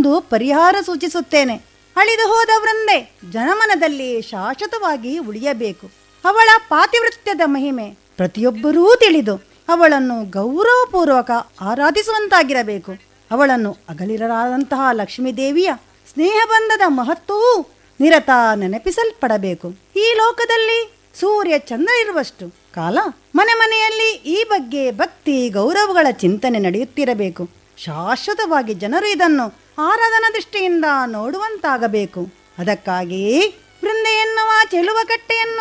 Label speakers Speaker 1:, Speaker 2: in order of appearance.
Speaker 1: ಒಂದು ಪರಿಹಾರ ಸೂಚಿಸುತ್ತೇನೆ ಅಳಿದು ಹೋದ ವೃಂದೆ ಜನಮನದಲ್ಲಿ ಶಾಶ್ವತವಾಗಿ ಉಳಿಯಬೇಕು ಅವಳ ಪಾತಿವೃತ್ಯದ ಮಹಿಮೆ ಪ್ರತಿಯೊಬ್ಬರೂ ತಿಳಿದು ಅವಳನ್ನು ಗೌರವಪೂರ್ವಕ ಆರಾಧಿಸುವಂತಾಗಿರಬೇಕು ಅವಳನ್ನು ಅಗಲಿರಲಾದಂತಹ ಲಕ್ಷ್ಮೀದೇವಿಯ ಸ್ನೇಹಬಂಧದ ಮಹತ್ವವೂ ನಿರತ ನೆನಪಿಸಲ್ಪಡಬೇಕು ಈ ಲೋಕದಲ್ಲಿ ಸೂರ್ಯ ಚಂದ್ರ ಇರುವಷ್ಟು ಕಾಲ ಮನೆ ಮನೆಯಲ್ಲಿ ಈ ಬಗ್ಗೆ ಭಕ್ತಿ ಗೌರವಗಳ ಚಿಂತನೆ ನಡೆಯುತ್ತಿರಬೇಕು ಶಾಶ್ವತವಾಗಿ ಜನರು ಇದನ್ನು ಆರಾಧನಾ ದೃಷ್ಟಿಯಿಂದ ನೋಡುವಂತಾಗಬೇಕು ಅದಕ್ಕಾಗಿ ಬೃಂದೆ ಎನ್ನುವ ಚೆಲುವ ಕಟ್ಟೆಯನ್ನು